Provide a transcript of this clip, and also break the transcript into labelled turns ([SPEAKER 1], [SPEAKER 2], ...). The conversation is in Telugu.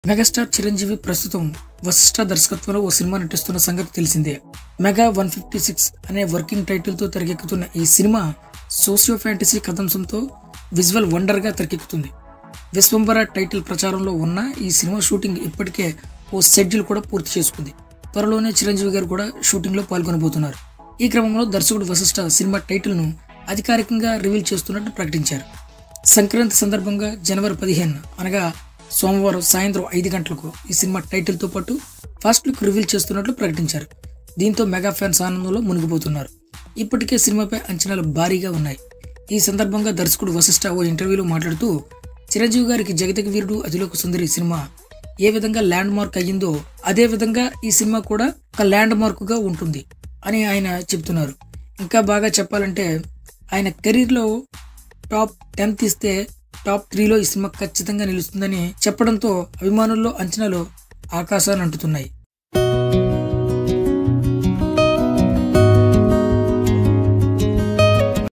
[SPEAKER 1] మెగాస్టార్ చిరంజీవి ప్రస్తుతం వశిష్ఠ దర్శకత్వంలో ఓ సినిమా నటిస్తున్న సంగతి తెలిసిందే మెగా వన్ ఫిఫ్టీ సిక్స్ అనే వర్కింగ్ టైటిల్ తో తెరకెక్కుతున్న ఈ సినిమా సోషియో ఫ్యాంటసీ కథాంశంతో విజువల్ వండర్ గా తెరకెక్కుతుంది విశ్వంబర టైటిల్ ప్రచారంలో ఉన్న ఈ సినిమా షూటింగ్ ఇప్పటికే ఓ షెడ్యూల్ కూడా పూర్తి చేసుకుంది త్వరలోనే చిరంజీవి గారు కూడా షూటింగ్ లో పాల్గొనబోతున్నారు ఈ క్రమంలో దర్శకుడు వశిష్ఠ సినిమా టైటిల్ ను అధికారికంగా రివీల్ చేస్తున్నట్టు ప్రకటించారు సంక్రాంతి సందర్భంగా జనవరి పదిహేను అనగా సోమవారం సాయంత్రం ఐదు గంటలకు ఈ సినిమా టైటిల్తో పాటు ఫస్ట్ లుక్ రివీల్ చేస్తున్నట్లు ప్రకటించారు దీంతో మెగా ఫ్యాన్స్ ఆనందంలో మునిగిపోతున్నారు ఇప్పటికే సినిమాపై అంచనాలు భారీగా ఉన్నాయి ఈ సందర్భంగా దర్శకుడు వశిష్ఠ ఓ ఇంటర్వ్యూలో మాట్లాడుతూ చిరంజీవి గారికి జగతికి వీరుడు అతిలోక సుందరి సినిమా ఏ విధంగా ల్యాండ్ మార్క్ అయ్యిందో అదే విధంగా ఈ సినిమా కూడా ఒక ల్యాండ్ మార్క్ గా ఉంటుంది అని ఆయన చెప్తున్నారు ఇంకా బాగా చెప్పాలంటే ఆయన కెరీర్లో టాప్ టెన్ తీస్తే టాప్ త్రీలో ఈ సినిమా ఖచ్చితంగా నిలుస్తుందని చెప్పడంతో అభిమానుల్లో అంచనాలు ఆకాశాన్ని అంటుతున్నాయి